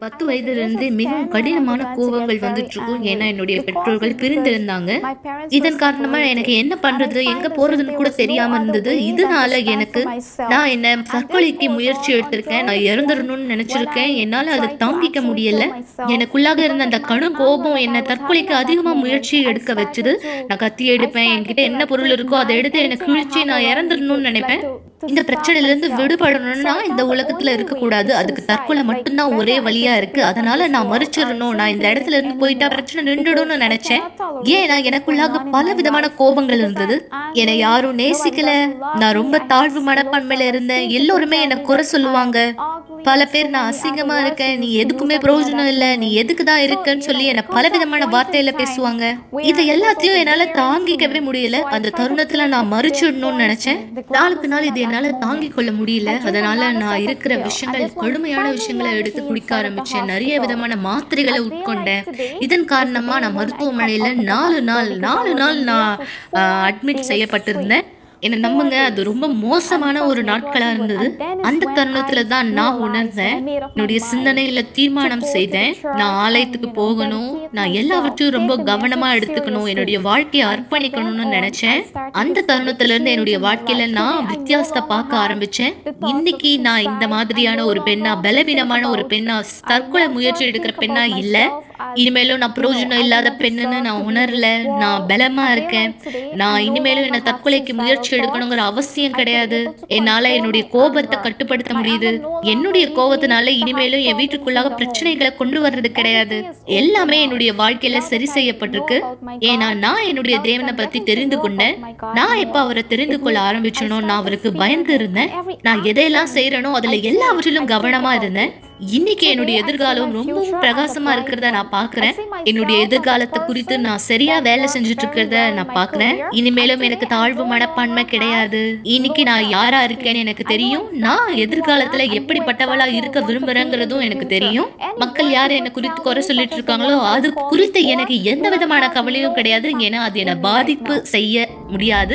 பத்து வயதிலிருந்து மிகவும் கடினமான கோபங்கள் வந்துட்டு இருக்கும் ஏன்னா என்னுடைய பெற்றோர்கள் பிரிந்திருந்தாங்க இதன் காரணமா எனக்கு என்ன பண்றது எங்க போறதுன்னு கூட தெரியாம இருந்தது இதனால எனக்கு நான் என்ன தற்கொலைக்கு முயற்சி எடுத்திருக்கேன் நான் இறந்துடணும்னு நினைச்சிருக்கேன் என்னால அதை தாங்கிக்க முடியல எனக்குள்ளாக இருந்த அந்த கடும் கோபம் என்னை தற்கொலைக்கு அதிகமா முயற்சி எடுக்க வச்சது நான் கத்தி எடுப்பேன் என்கிட்ட என்ன பொருள் இருக்கோ அதை எடுத்து என்னை கிழிச்சு நான் இறந்துடணும்னு நினைப்பேன் இந்த பிரச்சனையில இருந்து விடுபடணும்னா இந்த உலகத்துல இருக்கக்கூடாது அதுக்கு தற்கொலை மட்டும்தான் ஒரே வழியா இருக்கு அதனால நான் மறிச்சிடணும் நான் இந்த இடத்துல இருந்து போயிட்டா பிரச்சனை நின்றுடும்னு நினைச்சேன் ஏன்னா எனக்குள்ளாக பல விதமான கோபங்கள் இருந்தது என்னை யாரும் நேசிக்கல நான் ரொம்ப தாழ்வு மனப்பான்மையில இருந்தேன் எல்லோருமே என்னை குறை சொல்லுவாங்க பல பேர் நான் அசிங்கமா இருக்கேன் நீ எதுக்குமே பிரயோஜனம் இல்ல நீ எதுக்கு தான் இருக்கன்னு சொல்லி என்ன பல விதமான வார்த்தையில பேசுவாங்க இது எல்லாத்தையும் என்னால தாங்கிக்கவே முடியல அந்த தருணத்துல நான் மறிச்சிடணும்னு நினைச்சேன் நாளுக்கு நாள் இது என்னால தாங்கிக் கொள்ள முடியல அதனால நான் இருக்கிற விஷயங்கள் கடுமையான விஷயங்களை எடுத்து குடிக்க ஆரம்பிச்சேன் நிறைய விதமான மாத்திரைகளை உட்கொண்டேன் இதன் காரணமா நான் மருத்துவமனையில நாலு நாள் நாலு நாள் நான் அட்மிட் செய்யப்பட்டிருந்தேன் என்ன நம்புங்க அது ரொம்ப மோசமான ஒரு நாட்களா இருந்தது அந்த தருணத்துல தான் நான் உணர்ந்தேன் என்னுடைய சிந்தனையில தீர்மானம் செய்தேன் நான் ஆலயத்துக்கு போகணும் நான் எல்லாவற்றையும் ரொம்ப கவனமா எடுத்துக்கணும் என்னுடைய வாழ்க்கையை அர்ப்பணிக்கணும்னு நினைச்சேன் அந்த தருணத்துல இருந்து என்னுடைய வாழ்க்கையில நான் வித்தியாசத்தை பார்க்க ஆரம்பிச்சேன் இன்னைக்கு நான் இந்த மாதிரியான ஒரு பெண்ணா பலவீனமான ஒரு பெண்ணா தற்கொலை முயற்சி எடுக்கிற பெண்ணா இல்ல இனிமேலும் நான் பிரயோஜனம் இல்லாத பெண்ணுன்னு நான் உணரல நான் பலமா இருக்கேன் நான் இனிமேலும் என்ன தற்கொலைக்கு முயற்சி எடுக்கணுங்கிற அவசியம் கிடையாது என்னால என்னுடைய கோபத்தை கட்டுப்படுத்த முடியுது என்னுடைய கோபத்தினால இனிமேலும் என் வீட்டுக்குள்ளாக பிரச்சனைகளை கொண்டு வர்றது கிடையாது எல்லாமே என்னுடைய வாழ்க்கையில சரி செய்யப்பட்டிருக்கு ஏன்னா நான் என்னுடைய தேவனை பத்தி தெரிந்து கொண்டேன் நான் எப்ப அவரை தெரிந்து கொள்ள ஆரம்பிச்சனோ நான் அவருக்கு பயந்து இருந்தேன் நான் எதையெல்லாம் செய்யறேனோ அதுல எல்லாவற்றிலும் கவனமா இருந்தேன் இன்னைக்கு என்னுடைய எதிர்காலம் ரொம்பவும் பிரகாசமா இருக்கிறத நான் பாக்குறேன் என்னுடைய எதிர்காலத்தை குறித்து நான் சரியா வேலை செஞ்சுட்டு இருக்கிறத நான் பாக்குறேன் இனிமேலும் எனக்கு தாழ்வு மனப்பான்மை கிடையாது இன்னைக்கு நான் யாரா இருக்கேன்னு எனக்கு தெரியும் நான் எதிர்காலத்துல எப்படிப்பட்டவளா இருக்க விரும்புறேங்கிறதும் எனக்கு தெரியும் மக்கள் யார் என்ன குறித்து குறை சொல்லிட்டு இருக்காங்களோ அது குறித்து எனக்கு எந்த விதமான கவலையும் கிடையாது ஏன்னா அது என்னை பாதிப்பு செய்ய முடியாது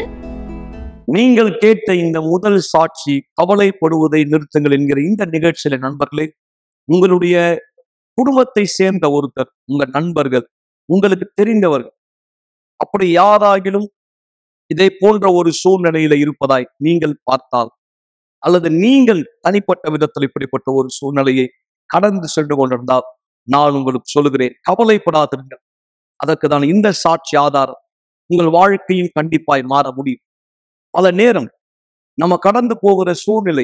நீங்கள் கேட்ட இந்த முதல் சாட்சி கவலைப்படுவதை நிறுத்துங்கள் என்கிற இந்த நிகழ்ச்சியில நண்பர்களே உங்களுடைய குடும்பத்தை சேர்ந்த ஒருத்தர் உங்க நண்பர்கள் உங்களுக்கு தெரிந்தவர்கள் அப்படி யாராகிலும் இதை போன்ற ஒரு சூழ்நிலையில இருப்பதாய் நீங்கள் பார்த்தால் அல்லது நீங்கள் தனிப்பட்ட விதத்தில் இப்படிப்பட்ட ஒரு சூழ்நிலையை கடந்து சென்று கொண்டிருந்தால் நான் உங்களுக்கு சொல்லுகிறேன் கவலைப்படாதிருங்கள் அதற்கு தான் இந்த சாட்சி ஆதாரம் உங்கள் வாழ்க்கையும் கண்டிப்பாய் மாற முடியும் பல நேரம் நம்ம கடந்து போகிற சூழ்நிலை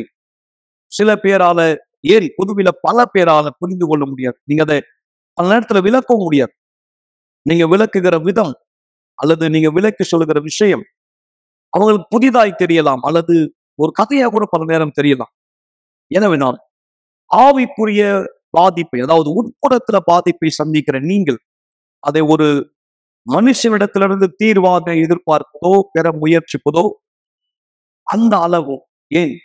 சில பேரால ஏறி பொதுவில பல பேரால புரிந்து கொள்ள முடியாது நீங்க அதை பல நேரத்துல விளக்கவும் முடியாது நீங்க விளக்குகிற விதம் அல்லது நீங்க விளக்கி சொல்லுகிற விஷயம் அவங்களுக்கு புதிதாய் தெரியலாம் அல்லது ஒரு கதையா கூட பல நேரம் தெரியலாம் எனவே நான் ஆவிக்குரிய பாதிப்பை அதாவது உட்புறத்துல பாதிப்பை சந்திக்கிற நீங்கள் அதை ஒரு மனுஷனிடத்திலிருந்து தீர்வாக எதிர்பார்ப்பதோ பெற முயற்சிப்பதோ அந்த அளவு ஏன்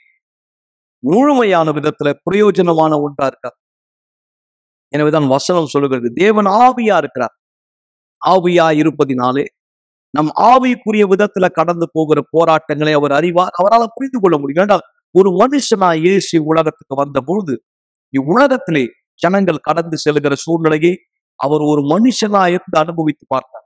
முழுமையான விதத்துல பிரயோஜனமான ஒன்றா இருக்கார் எனவேதான் வசனம் சொல்லுகிறது தேவன் ஆவியா இருக்கிறார் ஆவியா இருப்பதினாலே நம் ஆவிக்குரிய விதத்துல கடந்து போகிற போராட்டங்களை அவர் அறிவார் அவரால் புரிந்து கொள்ள முடியும் ஏன்டால் ஒரு மனுஷனா இயேசு உலகத்துக்கு வந்த பொழுது இவ்வுலகத்திலே ஜனங்கள் கடந்து செல்கிற சூழ்நிலையை அவர் ஒரு மனுஷனா இருந்து அனுபவித்து பார்த்தார்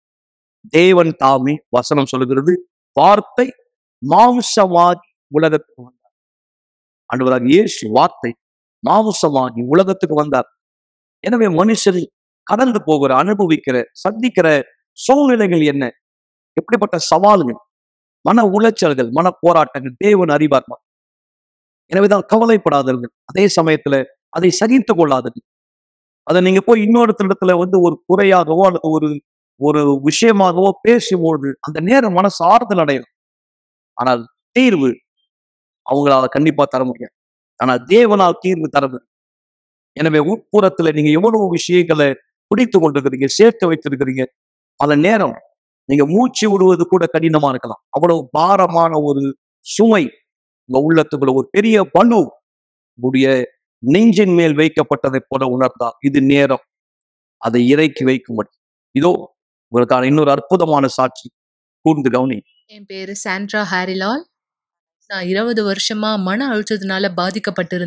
தேவன் தாமே வசனம் சொல்லுகிறது வார்த்தை மாம்சமாகி உலகத்துக்கு வந்தார் ஆண்டவராக இயேசு வார்த்தை மாம்சமாகி உலகத்துக்கு வந்தார் எனவே மனுஷன் கடந்து போகிற அனுபவிக்கிற சந்திக்கிற சூழ்நிலைகள் என்ன எப்படிப்பட்ட சவால்கள் மன உளைச்சல்கள் மன போராட்டங்கள் தேவன் அறிவார் எனவேதான் கவலைப்படாதீர்கள் அதே சமயத்துல அதை சகித்து கொள்ளாதீர்கள் அதை நீங்க போய் இன்னொருத்தரிடத்துல வந்து ஒரு குறையாகவோ அல்லது ஒரு ஒரு விஷயமாகவோ பேசும்போது அந்த நேரம் மனசு ஆறுதல் அடையும் ஆனால் தீர்வு அவங்களால கண்டிப்பா தர முடியாது ஆனால் தேவனால் தீர்வு தர முடியும் எனவே உட்புறத்துல நீங்க எவ்வளவு விஷயங்களை பிடித்து கொண்டிருக்கிறீங்க சேர்த்து வைத்திருக்கிறீங்க பல நேரம் நீங்க மூச்சு விடுவது கூட கடினமா இருக்கலாம் அவ்வளவு பாரமான ஒரு சுமை உங்க உள்ளத்துக்குள்ள ஒரு பெரிய பலு உடைய நெஞ்சின் மேல் வைக்கப்பட்டதை போல உணர்ந்தா இது நேரம் அதை இறக்கி வைக்கும்படி இதோ உங்களுக்கான இன்னொரு அற்புதமான சாட்சி கூர்ந்து கவனி என் பேரு சாண்ட்ரா ஹாரிலால் நான் இருபது வருஷமா மன அழுத்தத்தினால பாதிக்கப்பட்டிருந்தேன்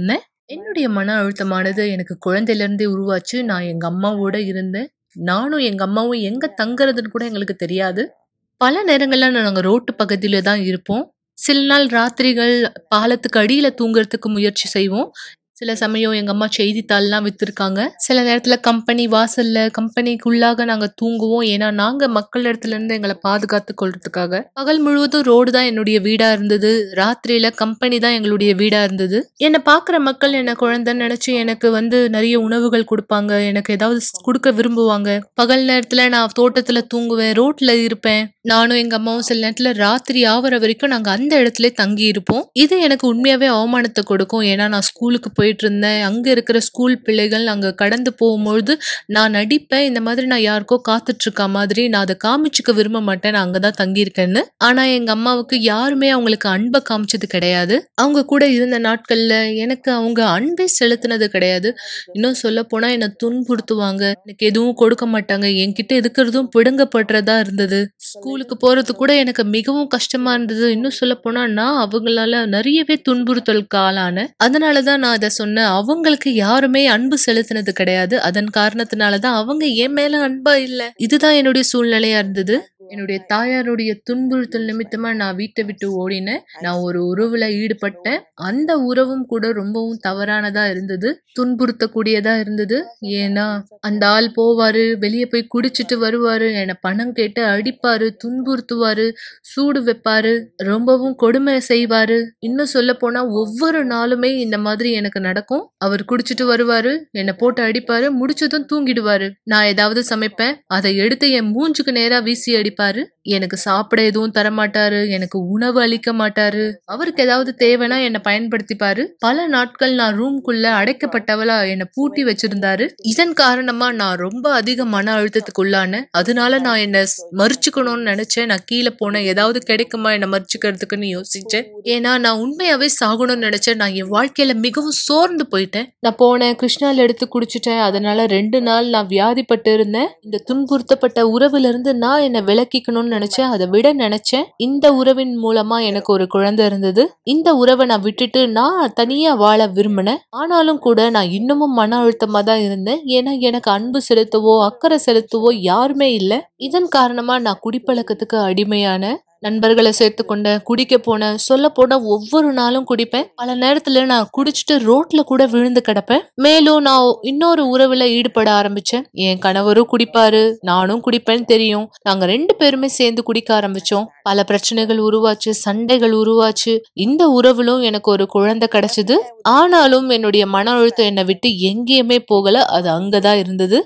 என்னுடைய மன அழுத்தமானது எனக்கு குழந்தையிலேருந்தே உருவாச்சு நான் எங்கள் அம்மாவோட இருந்தேன் நானும் எங்கள் அம்மாவும் எங்கே தங்குறதுன்னு கூட எங்களுக்கு தெரியாது பல நேரங்களில் நாங்கள் ரோட்டு பக்கத்தில் தான் இருப்போம் சில நாள் ராத்திரிகள் பாலத்துக்கு அடியில் தூங்குறதுக்கு முயற்சி செய்வோம் சில சமயம் எங்கள் அம்மா செய்தித்தாள்லாம் விற்றுருக்காங்க சில நேரத்தில் கம்பெனி வாசலில் கம்பெனிக்குள்ளாக நாங்கள் தூங்குவோம் ஏன்னா நாங்கள் மக்கள் இடத்துல இருந்து எங்களை பாதுகாத்து கொள்றதுக்காக பகல் முழுவதும் ரோடு தான் என்னுடைய வீடாக இருந்தது ராத்திரியில் கம்பெனி தான் எங்களுடைய வீடாக இருந்தது என்னை பார்க்குற மக்கள் என்னை குழந்தைன்னு நினச்சி எனக்கு வந்து நிறைய உணவுகள் கொடுப்பாங்க எனக்கு ஏதாவது ஸ்- கொடுக்க விரும்புவாங்க பகல் நேரத்தில் நான் தோட்டத்தில் தூங்குவேன் ரோட்டில் இருப்பேன் நானும் எங்கள் அம்மாவும் சில நேரத்தில் ராத்திரி ஆவற வரைக்கும் நாங்கள் அந்த இடத்துல தங்கி இருப்போம் இது எனக்கு உண்மையாகவே அவமானத்தை கொடுக்கும் ஏன்னா நான் ஸ்கூலுக்கு போயிட்டு இருந்தேன் அங்கே இருக்கிற ஸ்கூல் பிள்ளைகள் அங்கே கடந்து போகும்பொழுது நான் நடிப்பேன் இந்த மாதிரி நான் யாருக்கோ காத்துட்டு இருக்க மாதிரி நான் அதை காமிச்சுக்க விரும்ப மாட்டேன் நான் அங்கே தான் தங்கியிருக்கேன்னு ஆனால் எங்கள் அம்மாவுக்கு யாருமே அவங்களுக்கு அன்பை காமிச்சது கிடையாது அவங்க கூட இருந்த நாட்களில் எனக்கு அவங்க அன்பே செலுத்தினது கிடையாது இன்னும் சொல்ல போனால் என்னை துன்புறுத்துவாங்க எனக்கு எதுவும் கொடுக்க மாட்டாங்க என்கிட்ட இருக்கிறதும் பிடுங்கப்படுறதா இருந்தது ஸ்கூலுக்கு போறது கூட எனக்கு மிகவும் கஷ்டமா இருந்தது இன்னும் சொல்ல போனா நான் அவங்களால நிறையவே துன்புறுத்தலுக்கு ஆளானேன் அதனாலதான் நான் அதை சொன்னேன் அவங்களுக்கு யாருமே அன்பு செலுத்தினது கிடையாது அதன் காரணத்தினாலதான் அவங்க என் மேல அன்பா இல்ல இதுதான் என்னுடைய சூழ்நிலையா இருந்தது என்னுடைய தாயாருடைய துன்புறுத்தல் நிமித்தமா நான் வீட்டை விட்டு ஓடினேன் நான் ஒரு உறவுல ஈடுபட்டேன் அந்த உறவும் கூட ரொம்பவும் தவறானதா இருந்தது துன்புறுத்தக்கூடியதா இருந்தது ஏன்னா அந்த ஆள் போவாரு வெளியே போய் குடிச்சிட்டு வருவாரு என்னை பணம் கேட்டு அடிப்பாரு துன்புறுத்துவாரு சூடு வைப்பாரு ரொம்பவும் கொடுமை செய்வாரு இன்னும் சொல்ல போனா ஒவ்வொரு நாளுமே இந்த மாதிரி எனக்கு நடக்கும் அவர் குடிச்சிட்டு வருவாரு என்னை போட்டு அடிப்பாரு முடிச்சதும் தூங்கிடுவாரு நான் ஏதாவது சமைப்பேன் அதை எடுத்து என் மூஞ்சுக்கு நேரா வீசி அடிப்பாரு எனக்கு சாப்பிட எதுவும் தர மாட்டாரு எனக்கு உணவு அளிக்க மாட்டாரு அவருக்கு ஏதாவது தேவைன்னா என்னை பயன்படுத்திப்பாரு பல நாட்கள் நான் ரூம்குள்ள அடைக்கப்பட்டவளா என்னை பூட்டி வச்சிருந்தாரு இதன் காரணமா நான் ரொம்ப அதிக மன அழுத்தத்துக்கு உள்ளானேன் அதனால நான் என்ன ஸ்- மறிச்சுக்கணும்னு நினைச்சேன் நான் கீழே போனேன் ஏதாவது கிடைக்குமா என்னை மறிச்சுக்கிறதுக்குன்னு யோசிச்சேன் ஏன்னா நான் உண்மையாவே சாகணும்னு நினைச்சேன் நான் என் வாழ்க்கையில மிகவும் சோர்ந்து போயிட்டேன் நான் போனேன் கிருஷ்ணால் எடுத்து குடிச்சிட்டேன் அதனால ரெண்டு நாள் நான் வியாதிப்பட்டு இருந்தேன் இந்த துன்புறுத்தப்பட்ட உறவுல இருந்து நான் என்னை விலக்கிக்கணும்னு நினைச்சேன் அதை விட நினைச்சேன் இந்த உறவின் மூலமா எனக்கு ஒரு குழந்தை இருந்தது இந்த உறவை நான் விட்டுட்டு நான் தனியா வாழ விரும்பினேன் ஆனாலும் கூட நான் இன்னமும் மன அழுத்தமா தான் இருந்தேன் ஏன்னா எனக்கு அன்பு செலுத்தவோ அக்கறை செலுத்தவோ யாருமே இல்லை இதன் காரணமா நான் குடிப்பழக்கத்துக்கு அடிமையான நண்பர்களை சேர்த்து கொண்டேன் குடிக்க போனேன் சொல்ல போனா ஒவ்வொரு நாளும் குடிப்பேன் பல நேரத்துல நான் குடிச்சிட்டு ரோட்ல கூட விழுந்து கிடப்பேன் மேலும் நான் இன்னொரு உறவுல ஈடுபட ஆரம்பிச்சேன் என் கணவரும் குடிப்பாரு நானும் குடிப்பேன்னு தெரியும் நாங்க ரெண்டு பேருமே சேர்ந்து குடிக்க ஆரம்பிச்சோம் பல பிரச்சனைகள் உருவாச்சு சண்டைகள் உருவாச்சு இந்த உறவிலும் எனக்கு ஒரு குழந்தை கிடைச்சது ஆனாலும் என்னுடைய மன அழுத்தம் என்னை விட்டு எங்கேயுமே போகல அது அங்கதான் இருந்தது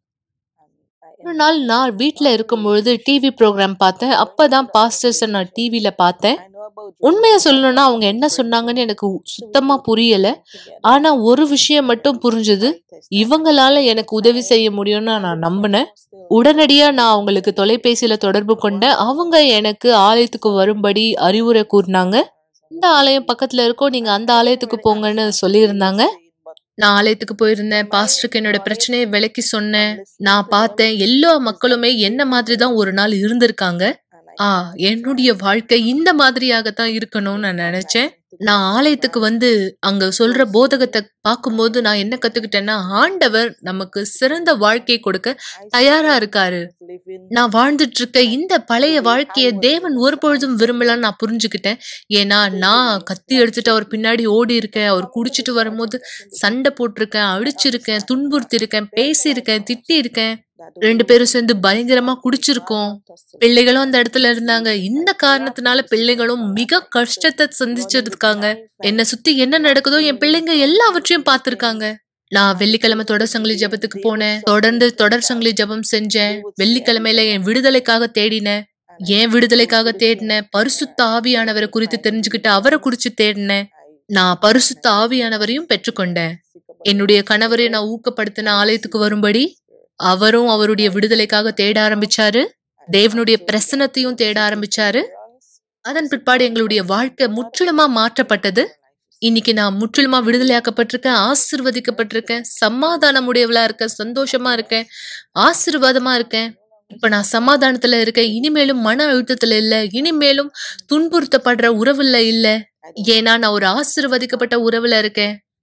ஒரு நாள் நான் வீட்டில் இருக்கும் பொழுது டிவி ப்ரோக்ராம் பார்த்தேன் அப்பதான் பாஸ்டர்ஸை நான் டிவியில பார்த்தேன் உண்மையை சொல்லணும்னா அவங்க என்ன சொன்னாங்கன்னு எனக்கு சுத்தமா புரியல ஆனா ஒரு விஷயம் மட்டும் புரிஞ்சுது இவங்களால எனக்கு உதவி செய்ய முடியும்னு நான் நம்பினேன் உடனடியா நான் அவங்களுக்கு தொலைபேசியில தொடர்பு கொண்டேன் அவங்க எனக்கு ஆலயத்துக்கு வரும்படி அறிவுரை கூறினாங்க இந்த ஆலயம் பக்கத்துல இருக்கோ நீங்க அந்த ஆலயத்துக்கு போங்கன்னு சொல்லியிருந்தாங்க நான் ஆலயத்துக்கு போயிருந்தேன் பாஸ்டருக்கு என்னோட பிரச்சனையை விளக்கி சொன்னேன் நான் பார்த்தேன் எல்லா மக்களுமே என்ன மாதிரி தான் ஒரு நாள் இருந்திருக்காங்க ஆ என்னுடைய வாழ்க்கை இந்த மாதிரியாகத்தான் இருக்கணும்னு நான் நினைச்சேன் நான் ஆலயத்துக்கு வந்து அங்க சொல்ற போதகத்தை பார்க்கும்போது நான் என்ன கத்துக்கிட்டேன்னா ஆண்டவர் நமக்கு சிறந்த வாழ்க்கையை கொடுக்க தயாரா இருக்காரு நான் வாழ்ந்துட்டு இருக்க இந்த பழைய வாழ்க்கைய தேவன் ஒருபொழுதும் விரும்பலன்னு நான் புரிஞ்சுக்கிட்டேன் ஏன்னா நான் கத்தி எடுத்துட்டு அவர் பின்னாடி ஓடி இருக்கேன் அவர் குடிச்சிட்டு வரும்போது சண்டை போட்டிருக்கேன் அடிச்சிருக்கேன் துன்புறுத்திருக்கேன் பேசியிருக்கேன் திட்டி இருக்கேன் ரெண்டு பேரும் சேர்ந்து பயங்கரமா குடிச்சிருக்கோம் பிள்ளைகளும் அந்த இடத்துல இருந்தாங்க இந்த காரணத்தினால பிள்ளைகளும் மிக கஷ்டத்தை சந்திச்சிருக்காங்க என்னை சுத்தி என்ன நடக்குதோ என் பிள்ளைங்க எல்லாவற்றையும் பார்த்திருக்காங்க நான் வெள்ளிக்கிழமை தொடர் சங்கிலி ஜபத்துக்கு போனேன் தொடர்ந்து தொடர் சங்கிலி ஜபம் செஞ்சேன் வெள்ளிக்கிழமையில என் விடுதலைக்காக தேடினேன் ஏன் விடுதலைக்காக தேடினேன் பரிசுத்த ஆவியானவரை குறித்து தெரிஞ்சுக்கிட்டு அவரை குறிச்சு தேடினேன் நான் பரிசுத்த ஆவியானவரையும் பெற்றுக்கொண்டேன் என்னுடைய கணவரை நான் ஊக்கப்படுத்தின ஆலயத்துக்கு வரும்படி அவரும் அவருடைய விடுதலைக்காக தேட ஆரம்பிச்சாரு தேவனுடைய பிரசனத்தையும் தேட ஆரம்பிச்சாரு அதன் பிற்பாடு எங்களுடைய வாழ்க்கை முற்றிலுமா மாற்றப்பட்டது இன்னைக்கு நான் முற்றிலுமா விடுதலையாக்கப்பட்டிருக்கேன் ஆசிர்வதிக்கப்பட்டிருக்கேன் சமாதானம் உடையவளா இருக்கேன் சந்தோஷமா இருக்கேன் ஆசீர்வாதமா இருக்கேன் இப்ப நான் சமாதானத்துல இருக்கேன் இனிமேலும் மன அழுத்தத்துல இல்ல இனிமேலும் துன்புறுத்தப்படுற உறவுல இல்ல ஏன்னா நான் ஒரு ஆசிர்வதிக்கப்பட்ட உறவுல இருக்கேன்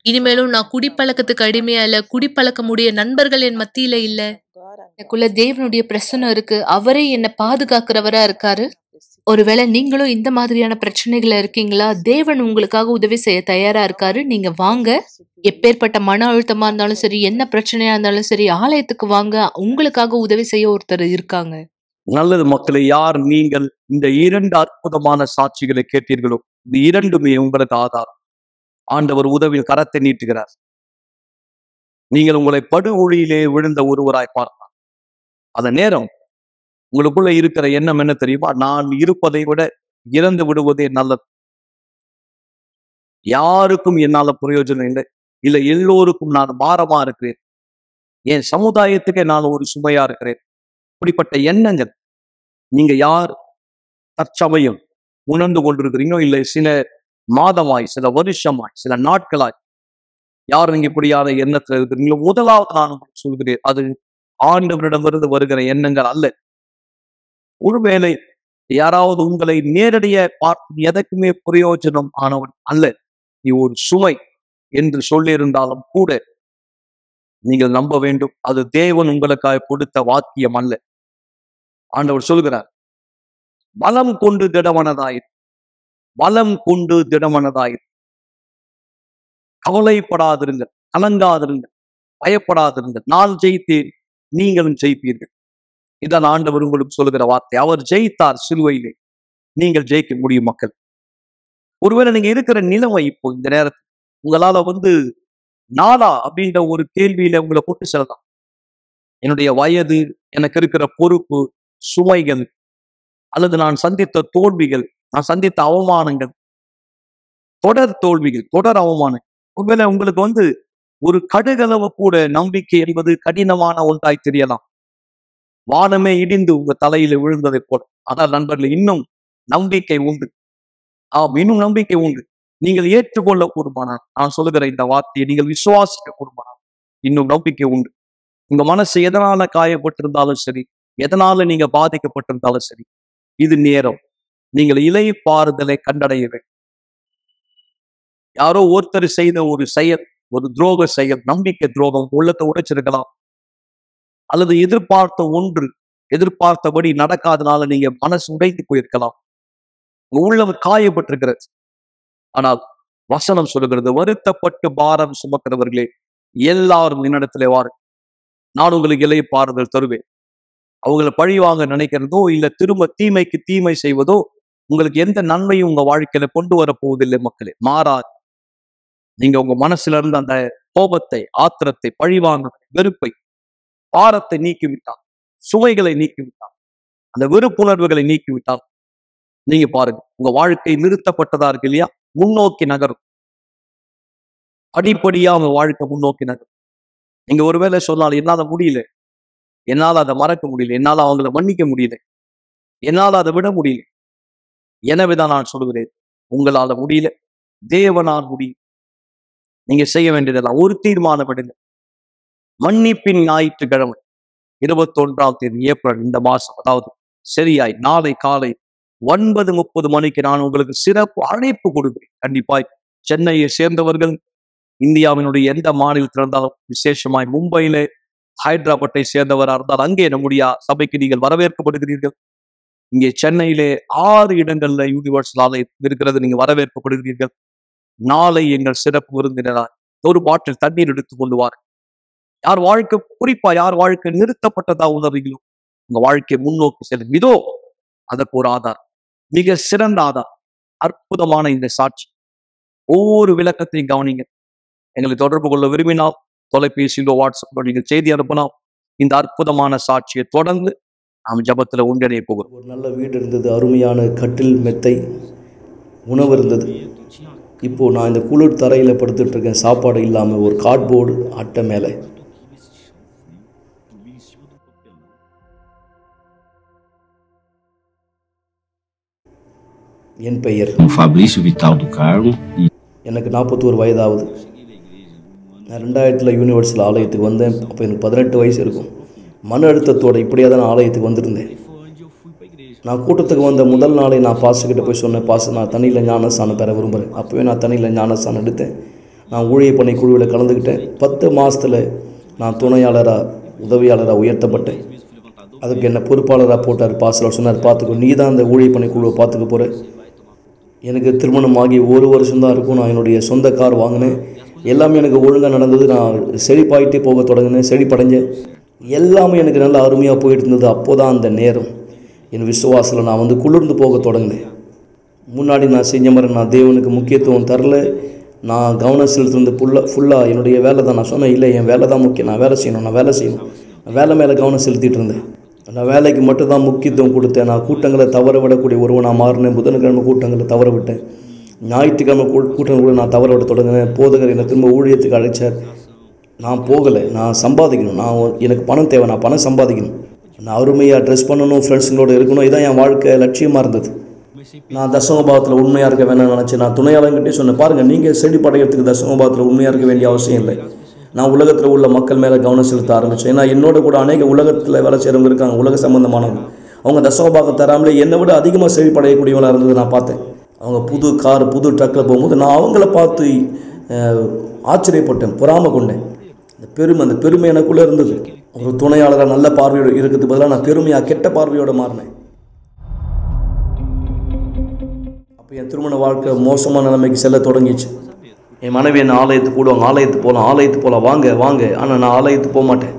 இனிமேலும் நான் குடிப்பழக்கத்துக்கு அடிமையா இல்ல குடிப்பழக்கமுடைய நண்பர்கள் என் மத்தியில இல்ல எனக்குள்ள தேவனுடைய பிரசனம் இருக்கு அவரே என்னை பாதுகாக்கிறவரா இருக்காரு ஒருவேளை நீங்களும் இந்த மாதிரியான பிரச்சனைகள் இருக்கீங்களா தேவன் உங்களுக்காக உதவி செய்ய தயாரா இருக்காரு நீங்க வாங்க எப்பேற்பட்ட மன அழுத்தமா இருந்தாலும் சரி என்ன பிரச்சனையா இருந்தாலும் சரி ஆலயத்துக்கு வாங்க உங்களுக்காக உதவி செய்ய ஒருத்தர் இருக்காங்க நல்லது மக்களை யார் நீங்கள் இந்த இரண்டு அற்புதமான சாட்சிகளை கேட்டீர்களோ இந்த இரண்டுமே உங்களுக்கு ஆதாரம் ஆண்டவர் உதவியில் கரத்தை நீட்டுகிறார் நீங்கள் உங்களை படுகொழியிலே விழுந்த ஒருவராய் பார்க்கலாம் அந்த நேரம் உங்களுக்குள்ள இருக்கிற எண்ணம் என்ன தெரியுமா நான் இருப்பதை விட இறந்து விடுவதே நல்லது யாருக்கும் என்னால பிரயோஜனம் இல்லை இல்ல எல்லோருக்கும் நான் பாரமா இருக்கிறேன் என் சமுதாயத்துக்கே நான் ஒரு சுமையா இருக்கிறேன் இப்படிப்பட்ட எண்ணங்கள் நீங்க யார் தற்சமயம் உணர்ந்து கொண்டிருக்கிறீங்களோ இல்லை சில மாதமாய் சில வருஷமாய் சில நாட்களாய் யார் நீங்க இப்படியான எண்ணத்துல இருக்கிறீங்களோ முதலாவது நான் உங்களுக்கு சொல்கிறேன் அது ஆண்டவரிடமிருந்து வருகிற எண்ணங்கள் அல்ல ஒருவேளை யாராவது உங்களை நேரடிய பார்த்து எதற்குமே பிரயோஜனம் ஆனவன் அல்ல நீ ஒரு சுமை என்று சொல்லியிருந்தாலும் கூட நீங்கள் நம்ப வேண்டும் அது தேவன் உங்களுக்காக கொடுத்த வாக்கியம் அல்ல ஆண்டவர் சொல்கிறார் பலம் கொண்டு திடமனதாயிரு பலம் கொண்டு திடமனதாயிரு கவலைப்படாதிருங்கள் கலங்காதிருங்கள் பயப்படாதிருங்கள் நான் ஜெயித்தேன் நீங்களும் ஜெயிப்பீர்கள் இதான் ஆண்டவர் உங்களுக்கு சொல்லுகிற வார்த்தை அவர் ஜெயித்தார் சிலுவையிலே நீங்கள் ஜெயிக்க முடியும் மக்கள் ஒருவேளை நீங்க இருக்கிற நிலைமை இப்போ இந்த நேரத்தில் உங்களால வந்து நாளா அப்படின்ற ஒரு கேள்வியில உங்களை போட்டு செல்லலாம் என்னுடைய வயது எனக்கு இருக்கிற பொறுப்பு சுமைகள் அல்லது நான் சந்தித்த தோல்விகள் நான் சந்தித்த அவமானங்கள் தொடர் தோல்விகள் தொடர் அவமானம் ஒருவேளை உங்களுக்கு வந்து ஒரு கடுகளவு கூட நம்பிக்கை என்பது கடினமான ஒன்றாய் தெரியலாம் வானமே இடிந்து உங்க தலையில விழுந்ததை போல ஆனால் நண்பர்களே இன்னும் நம்பிக்கை உண்டு ஆம் இன்னும் நம்பிக்கை உண்டு நீங்கள் ஏற்றுக்கொள்ள கூடுமானால் நான் சொல்லுகிற இந்த வார்த்தையை நீங்கள் விசுவாசிக்க கூடுமானால் இன்னும் நம்பிக்கை உண்டு உங்க மனசு எதனால காயப்பட்டிருந்தாலும் சரி எதனால நீங்க பாதிக்கப்பட்டிருந்தாலும் சரி இது நேரம் நீங்கள் இலை பாறுதலை கண்டடைய வேண்டும் யாரோ ஒருத்தர் செய்த ஒரு செயல் ஒரு துரோக செயல் நம்பிக்கை துரோகம் உள்ளத்தை உடைச்சிருக்கலாம் அல்லது எதிர்பார்த்த ஒன்று எதிர்பார்த்தபடி நடக்காதனால நீங்க மனசு உடைந்து போயிருக்கலாம் உங்க உள்ளம் காயப்பட்டிருக்கிறது ஆனால் வசனம் சொல்லுகிறது வருத்தப்பட்டு பாரம் சுமக்கிறவர்களே எல்லாரும் என்னிடத்திலே வாருங்கள் நான் உங்களுக்கு இலையை பாறுதல் தருவேன் அவங்கள பழி வாங்க நினைக்கிறதோ இல்ல திரும்ப தீமைக்கு தீமை செய்வதோ உங்களுக்கு எந்த நன்மையும் உங்க வாழ்க்கையில கொண்டு வர போவதில்லை மக்களே மாறாது நீங்க உங்க மனசுல இருந்து அந்த கோபத்தை ஆத்திரத்தை பழிவாங்க வெறுப்பை பாரத்தை நீக்கிவிட்டால் சுமைகளை நீக்கிவிட்டால் அந்த வெறுப்புணர்வுகளை நீக்கிவிட்டால் நீங்க பாருங்க உங்க வாழ்க்கை நிறுத்தப்பட்டதா இருக்கு இல்லையா முன்னோக்கி நகரும் படிப்படியா உங்க வாழ்க்கை முன்னோக்கி நகரும் நீங்க ஒருவேளை சொன்னால் என்னால முடியல என்னால அதை மறக்க முடியல என்னால அவங்கள மன்னிக்க முடியல என்னால அதை விட முடியல எனவேதான் நான் சொல்லுகிறேன் உங்களால முடியல தேவனால் முடியும் நீங்க செய்ய வேண்டியதெல்லாம் ஒரு தீர்மானம் விடுங்க மன்னிப்பின் ஞாயிற்றுக்கிழமை இருபத்தொன்றாம் தேதி ஏப்ரல் இந்த மாசம் அதாவது சரியாய் நாளை காலை ஒன்பது முப்பது மணிக்கு நான் உங்களுக்கு சிறப்பு அழைப்பு கொடுக்கிறேன் கண்டிப்பாய் சென்னையை சேர்ந்தவர்கள் இந்தியாவினுடைய எந்த மாநிலத்தில் இருந்தாலும் விசேஷமாய் மும்பையில ஹைதராபாத்தை சேர்ந்தவராக இருந்தால் அங்கே நம்முடைய சபைக்கு நீங்கள் வரவேற்கப்படுகிறீர்கள் இங்கே சென்னையிலே ஆறு இடங்கள்ல யூனிவர்சல் ஆலயம் இருக்கிறது நீங்க வரவேற்கப்படுகிறீர்கள் நாளை எங்கள் சிறப்பு விருந்தினராய் ஒரு பாட்டில் தண்ணீர் எடுத்து கொண்டு வார் யார் வாழ்க்கை குறிப்பா யார் வாழ்க்கை நிறுத்தப்பட்டதா உணர்றீங்களோ உங்க வாழ்க்கையை முன்னோக்கி செல்லும் இதோ அதற்கு ஒரு ஆதாரம் மிக சிறந்த ஆதாரம் அற்புதமான இந்த சாட்சி ஒவ்வொரு விளக்கத்தையும் கவனிங்க எங்களை தொடர்பு கொள்ள விரும்பினால் தொலைபேசியிலோ வாட்ஸ்அப்பிலோ நீங்கள் செய்தி அனுப்பலாம் இந்த அற்புதமான சாட்சியை தொடர்ந்து நாம் ஜபத்துல ஒன்றிணைய போகிறோம் ஒரு நல்ல வீடு இருந்தது அருமையான கட்டில் மெத்தை உணவு இருந்தது இப்போது நான் இந்த குளிர் தரையில் படுத்துட்டு இருக்கேன் சாப்பாடு இல்லாமல் ஒரு கார்ட்போர்டு அட்டை மேலே என் பெயர் o Fabrício Vital do Carmo e எனக்கு நாற்பத்தோரு வயதாகுது நான் ரெண்டாயிரத்தில் யூனிவர்சல் ஆலயத்துக்கு வந்தேன் அப்போ எனக்கு பதினெட்டு வயசு இருக்கும் மன அழுத்தத்தோட இப்படியே தான் நான் ஆலயத்துக்கு வந்திருந்தேன் நான் கூட்டத்துக்கு வந்த முதல் நாளே நான் பாஸ்டர்கிட்ட போய் சொன்னேன் பாஸ்டர் நான் தண்ணியில் ஞானஸ்தானம் பெற விரும்புகிறேன் அப்போவே நான் தண்ணியில் ஞானஸ்தானம் எடுத்தேன் நான் ஊழிய பணி குழுவில் கலந்துக்கிட்டேன் பத்து மாதத்தில் நான் துணையாளராக உதவியாளராக உயர்த்தப்பட்டேன் அதுக்கு என்ன பொறுப்பாளராக போட்டார் பாஸ்டர் சொன்னார் பார்த்துக்கோ நீ தான் அந்த ஊழிய பணி குழுவை பார்த்துக்க போகிற எனக்கு திருமணம் ஆகி ஒரு வருஷம்தான் இருக்கும் நான் என்னுடைய சொந்த கார் வாங்கினேன் எல்லாமே எனக்கு ஒழுங்காக நடந்தது நான் செழிப்பாயிட்டே போக தொடங்கினேன் செழிப்படைஞ்சேன் எல்லாமே எனக்கு நல்லா அருமையாக போயிட்டு இருந்தது அப்போ தான் அந்த நேரம் என் விசுவாசத்தில் நான் வந்து குளிர்ந்து போக தொடங்கினேன் முன்னாடி நான் செஞ்ச மாதிரி நான் தேவனுக்கு முக்கியத்துவம் தரல நான் கவனம் செலுத்துறது ஃபுல்லாக ஃபுல்லாக என்னுடைய வேலை தான் நான் சொன்னேன் இல்லை என் வேலை தான் முக்கியம் நான் வேலை செய்யணும் நான் வேலை செய்யணும் நான் வேலை மேலே கவனம் செலுத்திட்டு இருந்தேன் நான் வேலைக்கு மட்டும் தான் முக்கியத்துவம் கொடுத்தேன் நான் கூட்டங்களை தவற விடக்கூடிய ஒருவனாக மாறினேன் புதன்கிழமை கூட்டங்களை தவற விட்டேன் ஞாயிற்றுக்கிழமை கூ கூட்டங்கள் கூட நான் தவற விட தொடங்கினேன் போதகர் என்னை திரும்ப ஊழியத்துக்கு அழைச்சார் நான் போகலை நான் சம்பாதிக்கணும் நான் ஒ- எனக்கு பணம் தேவை நான் பணம் சம்பாதிக்கணும் நான் அருமையாக ட்ரெஸ் பண்ணணும் ஃப்ரெண்ட்ஸுங்களோட இருக்கணும் இதான் என் வாழ்க்கை லட்சியமாக இருந்தது நான் தசமபாவத்தில் உண்மையாக இருக்க வேணும்னு நினச்சேன் நான் துணையாளங்கிட்டே சொன்னேன் பாருங்கள் நீங்கள் செடி படைக்கிறதுக்கு தசமபாவத்தில் உண்மையாக இருக்க வேண்டிய அவசியம் இல்லை நான் உலகத்தில் உள்ள மக்கள் மேலே கவனம் செலுத்த ஆரம்பித்தேன் ஏன்னா என்னோட கூட அநேக உலகத்தில் வேலை செய்கிறவங்க இருக்காங்க உலக சம்பந்தமானவங்க அவங்க தசமபாகம் தராமலே என்னை விட அதிகமாக செழிப்படையக்கூடியவங்களாக இருந்தது நான் பார்த்தேன் அவங்க புது கார் புது ட்ரக்கில் போகும்போது நான் அவங்கள பார்த்து அஹ், ஆச்சரியப்பட்டேன் பொறாமை கொண்டேன் அந்த பெருமை அந்த பெருமை எனக்குள்ளே இருந்தது ஒரு துணையாளராக நல்ல பார்வையோடு இருக்கிறதுக்கு பதிலாக நான் பெருமையாக கெட்ட பார்வையோடு மாறினேன் அப்போ என் திருமண வாழ்க்கை மோசமான நிலைமைக்கு செல்ல தொடங்கிச்சு என் மனைவி என்ன ஆலயத்துக்கு கூடுவாங்க ஆலயத்துக்கு போகலாம் ஆலயத்துக்கு போகலாம் வாங்க வாங்க ஆனால் நான் ஆலயத்துக்கு போக மாட்டேன்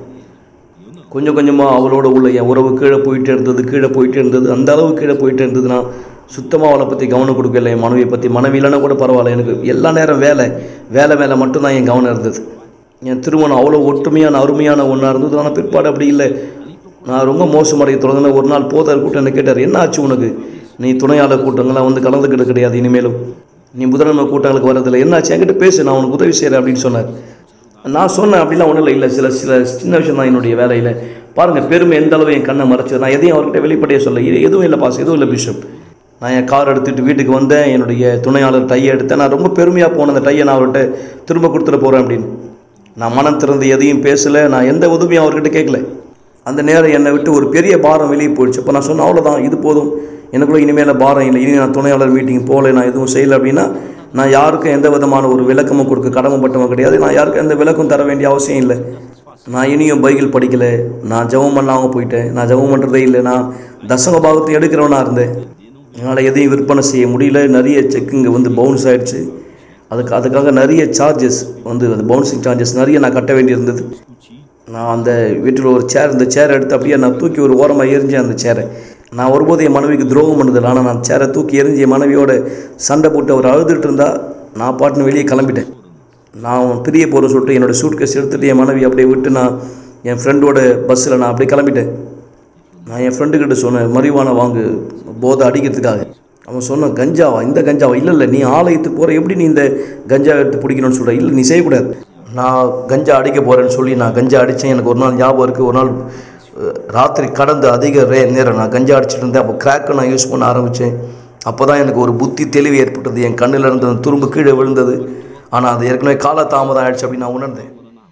கொஞ்சம் கொஞ்சமாக அவளோட உள்ள என் உறவு கீழே போயிட்டே இருந்தது கீழே போயிட்டே இருந்தது அந்த அளவு கீழே போயிட்டே இருந்தது நான் சுத்தமாக அவளை பற்றி கவனம் கொடுக்கல என் மனைவியை பற்றி மனைவி இல்லைன்னா கூட பரவாயில்ல எனக்கு எல்லா நேரம் வேலை வேலை மேலே மட்டும்தான் என் கவனம் இருந்தது என் திருமணம் அவ்வளோ ஒற்றுமையான அருமையான ஒன்றா இருந்தது ஆனால் பிற்பாடு அப்படி இல்லை நான் ரொம்ப மோசமடைய தொடங்கினேன் ஒரு நாள் போதார் கூட்டம் என்ன கேட்டார் என்ன ஆச்சு உனக்கு நீ துணையாளர் கூட்டங்கள்லாம் வந்து கலந்துக்கிட்டு கிடையாது இனிமேலும் நீ முதன்மை கூட்டங்களுக்கு வரதில்லை என்னாச்சு என்கிட்ட பேசு நான் உனக்கு உதவி செய்கிறேன் அப்படின்னு சொன்னார் நான் சொன்னேன் அப்படிலாம் ஒன்றும் இல்லை இல்லை சில சில சின்ன விஷயம் தான் என்னுடைய வேலையில் பாருங்கள் பெருமை எந்த அளவு என் கண்ணை மறைச்சது நான் எதையும் அவர்கிட்ட வெளிப்படையாக சொல்ல இது எதுவும் இல்லை பாஸ் எதுவும் இல்லை பிஷப் நான் என் கார் எடுத்துகிட்டு வீட்டுக்கு வந்தேன் என்னுடைய துணையாளர் டையை எடுத்தேன் நான் ரொம்ப பெருமையாக போன அந்த டையை நான் அவர்கிட்ட திரும்ப கொடுத்துட போகிறேன் அப்படின்னு நான் மனம் திறந்து எதையும் பேசலை நான் எந்த உதவியும் அவர்கிட்ட கேட்கல அந்த நேரம் என்னை விட்டு ஒரு பெரிய பாரம் வெளியே போயிடுச்சு அப்போ நான் சொன்னேன் அவ்வளோதான் இது போதும் எனக்குள்ள இனிமேல் பாரம் இல்லை இனி நான் துணையாளர் மீட்டிங் போகல நான் எதுவும் செய்யலை அப்படின்னா நான் யாருக்கும் எந்த விதமான ஒரு விளக்கமும் கொடுக்க கடமைப்பட்டவன் கிடையாது நான் யாருக்கும் எந்த விளக்கம் தர வேண்டிய அவசியம் இல்லை நான் இனியும் பைபிள் படிக்கலை நான் ஜெபம் பண்ணாமல் போயிட்டேன் நான் ஜெபம் பண்ணுறதே இல்லை நான் தசம பாகத்தை எடுக்கிறவனா இருந்தேன் என்னால் எதையும் விற்பனை செய்ய முடியல நிறைய செக்குங்க வந்து பவுன்ஸ் ஆயிடுச்சு அதுக்கு அதுக்காக நிறைய சார்ஜஸ் வந்து அந்த பவுன்சிங் சார்ஜஸ் நிறைய நான் கட்ட வேண்டியிருந்தது நான் அந்த வீட்டில் ஒரு சேர் இந்த சேரை எடுத்து அப்படியே நான் தூக்கி ஒரு ஓரமாக எரிஞ்சேன் அந்த சேரை நான் ஒருபோது என் மனைவிக்கு துரோகம் பண்ணதில்லை ஆனால் நான் சேரை தூக்கி எரிஞ்சு என் மனைவியோட சண்டை போட்டு அவர் அழுதுட்டு இருந்தா நான் பாட்டுன்னு வெளியே கிளம்பிட்டேன் நான் பிரிய போகிற சொல்லிட்டு என்னோடய சூட்கேஸ் எடுத்துகிட்டு என் மனைவி அப்படியே விட்டு நான் என் ஃப்ரெண்டோட பஸ்ஸில் நான் அப்படியே கிளம்பிட்டேன் நான் என் ஃப்ரெண்டுக்கிட்ட சொன்னேன் மறிவான வாங்கு போதை அடிக்கிறதுக்காக அவன் சொன்னான் கஞ்சாவா இந்த கஞ்சாவா இல்லை இல்லை நீ ஆலயத்துக்கு போகிற எப்படி நீ இந்த கஞ்சா எடுத்து பிடிக்கணும்னு சொல்கிற இல்லை நீ செய்யக்கூடாது நான் கஞ்சா அடிக்க போகிறேன்னு சொல்லி நான் கஞ்சா அடித்தேன் எனக்கு ஒரு நாள் ஞாபகம் இருக்குது ஒரு நாள் அஹ், ராத்திரி கடந்து அதிக ரே நேரம் நான் கஞ்சா அடிச்சிட்டு இருந்தேன் அப்போ கிராக்கை நான் யூஸ் பண்ண ஆரம்பித்தேன் அப்போ தான் எனக்கு ஒரு புத்தி தெளிவு ஏற்பட்டது என் கண்ணில் இருந்து அந்த துரும்பு கீழே விழுந்தது ஆனால் அது ஏற்கனவே காலதாமதம் ஆயிடுச்சு அப்படின்னு நான் உணர்ந்தேன்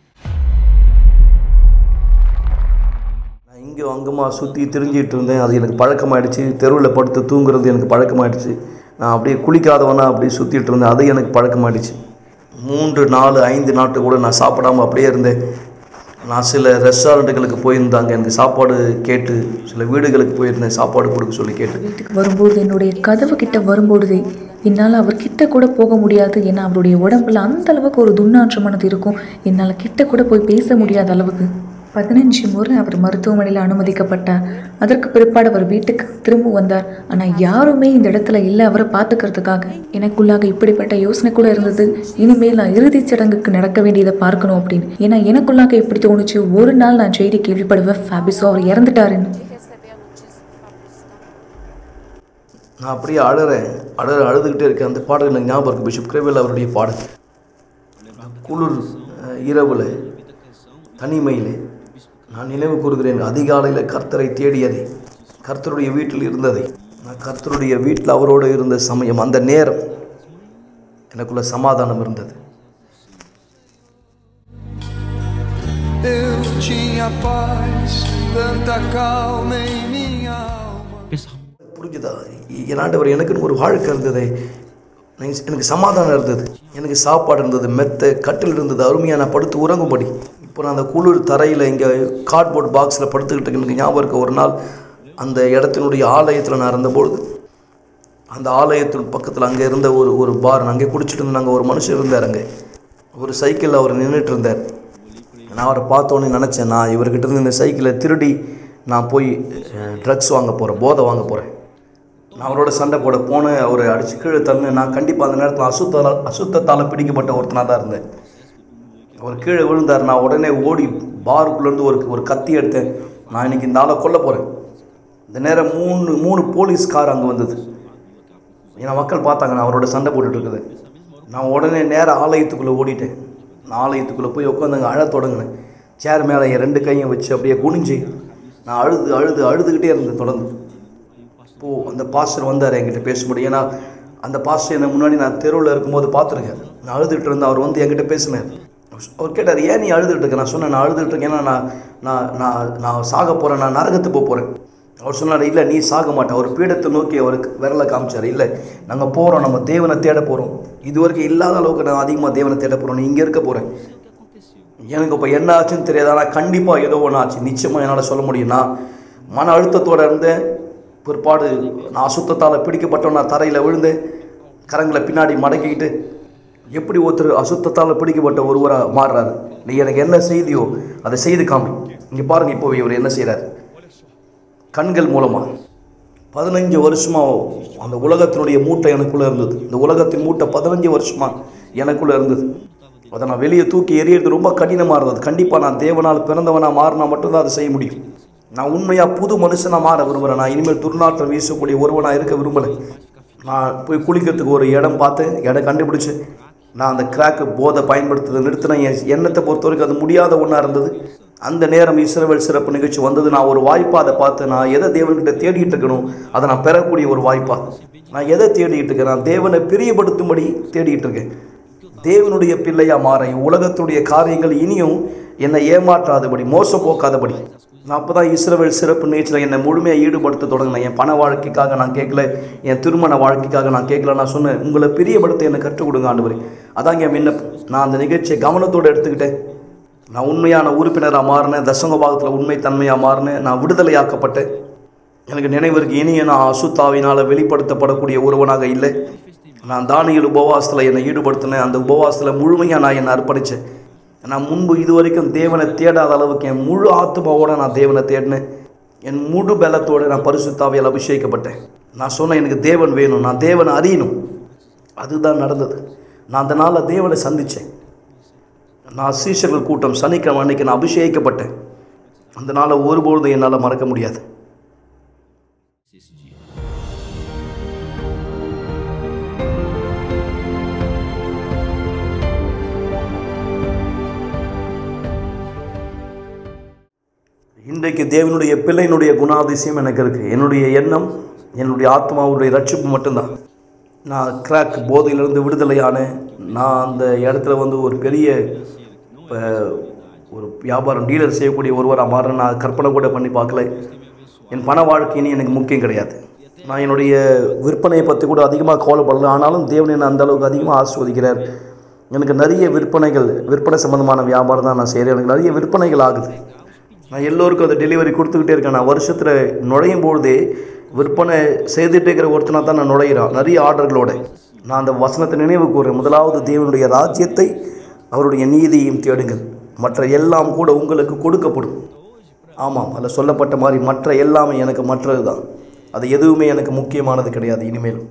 நான் இங்கே அங்கமாக சுற்றி திரிஞ்சிட்டு இருந்தேன் அது எனக்கு பழக்கமாயிடுச்சு தெருவில் படுத்து தூங்குறது எனக்கு பழக்கமாயிடுச்சு நான் அப்படியே குளிக்காதவனா அப்படியே சுற்றிட்டு இருந்தேன் அது எனக்கு பழக்கமாயிடுச்சு மூன்று நாலு ஐந்து நாட்கள் கூட நான் சாப்பிடாம அப்படியே இருந்தேன் நான் சில ரெஸ்டாரண்ட்டுகளுக்கு போயிருந்தாங்க எனக்கு சாப்பாடு கேட்டு சில வீடுகளுக்கு போயிருந்தேன் சாப்பாடு கொடுக்க சொல்லி கேட்டு வீட்டுக்கு வரும்போது என்னுடைய கதவு கிட்ட வரும்பொழுதே என்னால் அவர் கிட்ட கூட போக முடியாது ஏன்னா அவருடைய உடம்புல அந்த அளவுக்கு ஒரு துர்நாற்றமானது இருக்கும் என்னால் கிட்ட கூட போய் பேச முடியாத அளவுக்கு பதினஞ்சு முறை அவர் மருத்துவமனையில் அனுமதிக்கப்பட்டார் அதற்கு பிற்பாடு அவர் வீட்டுக்கு திரும்ப வந்தார் ஆனால் யாருமே இந்த இடத்துல இல்லை அவரை பார்த்துக்கிறதுக்காக எனக்குள்ளாக இப்படிப்பட்ட யோசனை கூட இருந்தது இனிமேல் நான் இறுதிச் சடங்குக்கு நடக்க வேண்டியதை பார்க்கணும் அப்படின்னு ஏன்னா எனக்குள்ளாக இப்படி தோணுச்சு ஒரு நாள் நான் செய்தி கேள்விப்படுவேன் ஃபேபிஸோ அவர் இறந்துட்டாருன்னு நான் அப்படியே அழுறேன் அழுற அழுதுகிட்டே இருக்கேன் அந்த பாடல் எனக்கு ஞாபகம் இருக்குது பிஷப் கிரேவல் அவருடைய பாடல் குளிர் அஹ், இரவுல தனிமையிலே நான் நினைவு கூறுகிறேன் அதிகாலையில் கர்த்தரை தேடியதை கர்த்தருடைய வீட்டில் இருந்ததை நான் கர்த்தருடைய வீட்டில் அவரோடு இருந்த சமயம் அந்த நேரம் எனக்குள்ள சமாதானம் இருந்தது Eu tinha paz, tanta calma em minha alma. புரிஞ்சுதா என் ஆண்டவர் எனக்குன்னு ஒரு வாழ்க்கை இருந்ததே எனக்கு எனக்கு சமாதானம் இருந்தது எனக்கு சாப்பாடு இருந்தது மெத்த கட்டில் இருந்தது அருமையாக நான் படுத்து உறங்கும்படி இப்போ நான் அந்த குளிர் தரையில் இங்கே கார்ட்போர்ட் பாக்ஸில் படுத்துக்கிட்டு எனக்கு ஞாபகம் இருக்க ஒரு நாள் அந்த இடத்தினுடைய ஆலயத்தில் நான் இருந்தபொழுது அந்த ஆலயத்தின் பக்கத்தில் அங்கே இருந்த ஒரு ஒரு பார் அங்கே குடிச்சிட்டு இருந்தாங்க ஒரு மனுஷன் இருந்தார் அங்கே ஒரு சைக்கிளில் அவர் நின்றுட்டு இருந்தார் நான் அவரை பார்த்தோன்னே நினச்சேன் நான் இவர்கிட்ட இருந்து இந்த சைக்கிளை திருடி நான் போய் ட்ரக்ஸ் வாங்க போகிறேன் போதை வாங்க போகிறேன் நான் அவரோட சண்டை போட போனேன் அவரை அடிச்சு கீழே தள்ளு நான் கண்டிப்பாக அந்த நேரத்தில் அசுத்தால் அசுத்தத்தால் பிடிக்கப்பட்ட ஒருத்தனாக தான் இருந்தேன் அவர் கீழே விழுந்தார் நான் உடனே ஓடி பாருக்குள்ளேருந்து ஒரு ஒரு கத்தி எடுத்தேன் நான் இன்னைக்கு இந்த ஆளை கொல்ல போகிறேன் இந்த நேரம் மூணு மூணு போலீஸ் கார் அங்கே வந்தது ஏன்னா மக்கள் பார்த்தாங்க நான் அவரோட சண்டை போட்டுட்டு இருக்குது நான் உடனே நேராக ஆலயத்துக்குள்ளே ஓடிட்டேன் நான் ஆலயத்துக்குள்ளே போய் உட்காந்து அழத் தொடங்கினேன் சேர் மேலே என் ரெண்டு கையும் வச்சு அப்படியே குனிஞ்சு நான் அழுது அழுது அழுதுகிட்டே இருந்தேன் தொடர்ந்து இப்போது அந்த பாஸ்டர் வந்தார் என்கிட்ட பேசும்படி ஏன்னா அந்த பாஸ்டர் என்னை முன்னாடி நான் தெருவில் இருக்கும்போது பார்த்துருக்கேன் நான் அழுதுகிட்டு இருந்தேன் அவர் வந்து என்கிட்ட பேசினார் அவர் கேட்டார் ஏன் நீ அழுதுகிட்டு இருக்க நான் சொன்னேன் நான் அழுதுகிட்டு இருக்கேன் ஏன்னா நான் நான் நான் நான் சாக போகிறேன் நான் நரகத்துக்கு போக போகிறேன் அவர் சொன்னார் இல்லை நீ சாக மாட்டேன் அவர் பீடத்தை நோக்கி அவருக்கு விரலை காமிச்சார் இல்லை நாங்கள் போகிறோம் நம்ம தேவனை தேட போகிறோம் இது வரைக்கும் இல்லாத அளவுக்கு நான் அதிகமாக தேவனை தேட போகிறோம் நீ இங்கே இருக்க போகிறேன் எனக்கு இப்போ என்ன ஆச்சுன்னு தெரியாது ஆனால் கண்டிப்பாக ஏதோ ஒன்று ஆச்சு நிச்சயமாக என்னால் சொல்ல முடியும் நான் மன அழுத்தத்தோடு இருந்தேன் பிற்பாடு நான் அசுத்தத்தால் பிடிக்கப்பட்டவன் நான் தரையில் விழுந்து கரங்களை பின்னாடி மடக்கிக்கிட்டு எப்படி ஒருத்தர் அசுத்தத்தால் பிடிக்கப்பட்ட ஒருவராக மாறுறாரு நீ எனக்கு என்ன செய்தியோ அதை செய்து காமி இங்கே பாருங்கள் இப்போ இவர் என்ன செய்கிறார் கண்கள் மூலமாக பதினஞ்சு வருஷமாக அந்த உலகத்தினுடைய மூட்டை எனக்குள்ளே இருந்தது இந்த உலகத்தின் மூட்டை பதினஞ்சு வருஷமாக எனக்குள்ளே இருந்தது அதை நான் வெளியே தூக்கி எறியறது ரொம்ப கடினமாக இருந்தது கண்டிப்பாக நான் தேவனால் பிறந்தவனாக மாறினா மட்டும்தான் அதை செய்ய முடியும் நான் உண்மையாக புது மனுஷனாக மாற விரும்புகிறேன் நான் இனிமேல் துர்நாற்றம் வீசக்கூடிய ஒருவனாக இருக்க விரும்பலை நான் போய் குளிக்கிறதுக்கு ஒரு இடம் பார்த்தேன் இடம் கண்டுபிடிச்சு நான் அந்த கிராக்கு போதை பயன்படுத்துறதை நிறுத்தினேன் என் எண்ணத்தை பொறுத்த வரைக்கும் அது முடியாத ஒன்றா இருந்தது அந்த நேரம் இஸ்ரவேல் சிறப்பு நிகழ்ச்சி வந்தது நான் ஒரு வாய்ப்பாக அதை பார்த்து நான் எதை தேவன்கிட்ட தேடிட்டு இருக்கணும் அதை நான் பெறக்கூடிய ஒரு வாய்ப்பா நான் எதை தேடிட்டு இருக்கேன் நான் தேவனை பிரியப்படுத்தும்படி தேடிட்டு இருக்கேன் தேவனுடைய பிள்ளையா மாற என் உலகத்துடைய காரியங்கள் இனியும் என்னை ஏமாற்றாதபடி மோசம் போக்காதபடி நான் அப்போ தான் இஸ்ரவேல் சிறப்பு நிகழ்ச்சியில் என்னை முழுமையாக ஈடுபடுத்த தொடங்கினேன் என் பண வாழ்க்கைக்காக நான் கேட்கல என் திருமண வாழ்க்கைக்காக நான் கேட்கல நான் சொன்னேன் உங்களை பிரியப்படுத்த என்னை கற்றுக் கொடுங்க ஆண்டவரே அதாங்க என் விண்ணப்பம் நான் அந்த நிகழ்ச்சியை கவனத்தோடு எடுத்துக்கிட்டேன் நான் உண்மையான உறுப்பினராக மாறினேன் தசங்க பாகத்தில் உண்மை தன்மையாக மாறினேன் நான் விடுதலையாக்கப்பட்டேன் எனக்கு நினைவிற்கு இனிய நான் அசுத்தாவினால் வெளிப்படுத்தப்படக்கூடிய ஒருவனாக இல்லை நான் தானியல் உபவாசத்தில் என்னை ஈடுபடுத்தினேன் அந்த உபவாசத்தில் முழுமையாக நான் என்னை அர்ப்பணித்தேன் நான் முன்பு இதுவரைக்கும் தேவனை தேடாத அளவுக்கு என் முழு ஆத்மாவோட நான் தேவனை தேடினேன் என் முழு பலத்தோடு நான் பரிசுத்தாவியால் அபிஷேகிக்கப்பட்டேன் நான் சொன்னேன் எனக்கு தேவன் வேணும் நான் தேவனை அறியணும் அதுதான் நடந்தது நான் அந்த நாளில் தேவனை சந்தித்தேன் நான் சீஷர்கள் கூட்டம் சனிக்கிழமை அன்னைக்கு நான் அபிஷேகிக்கப்பட்டேன் அந்த நாளை ஒருபொழுதும் என்னால் மறக்க முடியாது இன்றைக்கு தேவனுடைய பிள்ளையினுடைய குணாதிசயம் எனக்கு இருக்குது என்னுடைய எண்ணம் என்னுடைய ஆத்மாவுடைய ரட்சிப்பு மட்டும்தான் நான் கிராக் போதையிலிருந்து விடுதலையானேன் நான் அந்த இடத்துல வந்து ஒரு பெரிய இப்போ ஒரு வியாபாரம் டீலர் செய்யக்கூடிய ஒருவராக மாற நான் கற்பனை கூட பண்ணி பார்க்கல என் பண வாழ்க்கையினு எனக்கு முக்கியம் கிடையாது நான் என்னுடைய விற்பனையை பற்றி கூட அதிகமாக கவலைப்படல ஆனாலும் தேவன் என்னை அந்த அளவுக்கு அதிகமாக ஆஸ்வதிக்கிறார் எனக்கு நிறைய விற்பனைகள் விற்பனை சம்மந்தமான வியாபாரம் தான் நான் செய்கிறேன் எனக்கு நிறைய விற்பனைகள் ஆகுது நான் எல்லோருக்கும் அதை டெலிவரி கொடுத்துக்கிட்டே இருக்கேன் நான் வருஷத்தில் நுழையும் பொழுதே விற்பனை செய்துட்டே இருக்கிற ஒருத்தனாக தான் நான் நுழையிறான் நிறைய ஆர்டர்களோட நான் அந்த வசனத்தை நினைவு கூறுறேன் முதலாவது தேவனுடைய ராஜ்யத்தை அவருடைய நீதியையும் தேடுங்கள் மற்ற எல்லாம் கூட உங்களுக்கு கொடுக்கப்படும் ஆமாம் அதில் சொல்லப்பட்ட மாதிரி மற்ற எல்லாமே எனக்கு மற்றது தான் அது எதுவுமே எனக்கு முக்கியமானது கிடையாது இனிமேலும்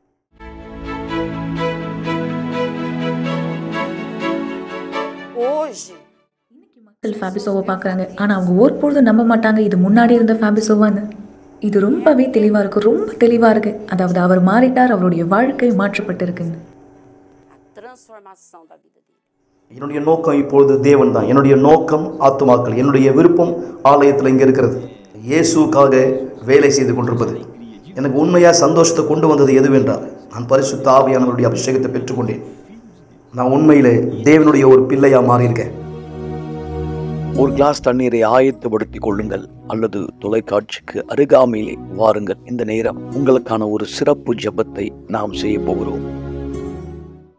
Hoje, மக்கள் ஃபேபிசோவை பார்க்குறாங்க ஆனால் அவங்க ஒருபொழுதும் நம்ப மாட்டாங்க இது முன்னாடி இருந்த ஃபேபிசோவான்னு இது ரொம்பவே தெளிவாக இருக்குது ரொம்ப தெளிவாக இருக்குது அதாவது அவர் மாறிட்டார் அவருடைய வாழ்க்கை மாற்றப்பட்டிருக்குன்னு a transformação da vida dele. என்னுடைய நோக்கம் இப்பொழுது தேவன் தான் என்னுடைய நோக்கம் ஆத்துமாக்கள் என்னுடைய விருப்பம் ஆலயத்தில் இங்கே இருக்கிறது இயேசுக்காக வேலை செய்து கொண்டிருப்பது எனக்கு உண்மையாக சந்தோஷத்தை கொண்டு வந்தது எதுவென்றால் நான் பரிசுத்த ஆவியானவருடைய அபிஷேகத்தை பெற்றுக்கொண்டேன் நான் உண்மையிலே தேவனுடைய ஒரு பிள்ளையாக மாறியிருக்கேன் ஒரு கிளாஸ் தண்ணீரை ஆயத்தப்படுத்திக் கொள்ளுங்கள் அல்லது தொலைக்காட்சிக்கு அருகாமையிலே வாருங்கள் இந்த நேரம் உங்களுக்கான ஒரு சிறப்பு ஜெபத்தை நாம் செய்ய போகிறோம்